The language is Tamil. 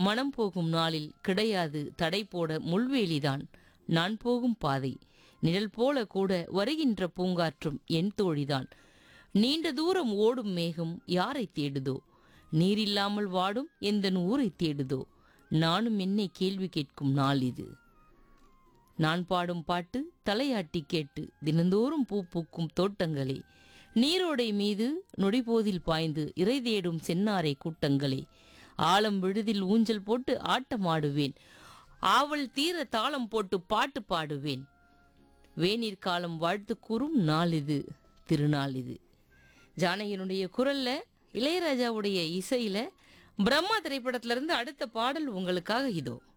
மனம் போகும் நாளில் கிடையாது தடை போட முள்வேலிதான் நான் போகும் பாதை நிழல் போல கூட வருகின்ற பூங்காற்றும் என் தோழிதான் நீண்ட தூரம் ஓடும் மேகம் யாரை தேடுதோ நீரில்லாமல் வாடும் எந்தன் ஊரை தேடுதோ நானும் என்னை கேள்வி கேட்கும் நாள் இது நான் பாடும் பாட்டு தலையாட்டி கேட்டு தினந்தோறும் பூ பூக்கும் தோட்டங்களே நீரோடை மீது நொடிபோதில் பாய்ந்து இறை தேடும் சென்னாரை கூட்டங்களே ஆழம் விழுதில் ஊஞ்சல் போட்டு ஆட்டமாடுவேன் ஆவல் தீர தாளம் போட்டு பாட்டு பாடுவேன் வேநீர் காலம் வாழ்த்து கூறும் நாள் இது திருநாள் இது ஜானகியினுடைய குரல்ல இளையராஜாவுடைய இசையில பிரம்மா திரைப்படத்துல இருந்து அடுத்த பாடல் உங்களுக்காக இதோ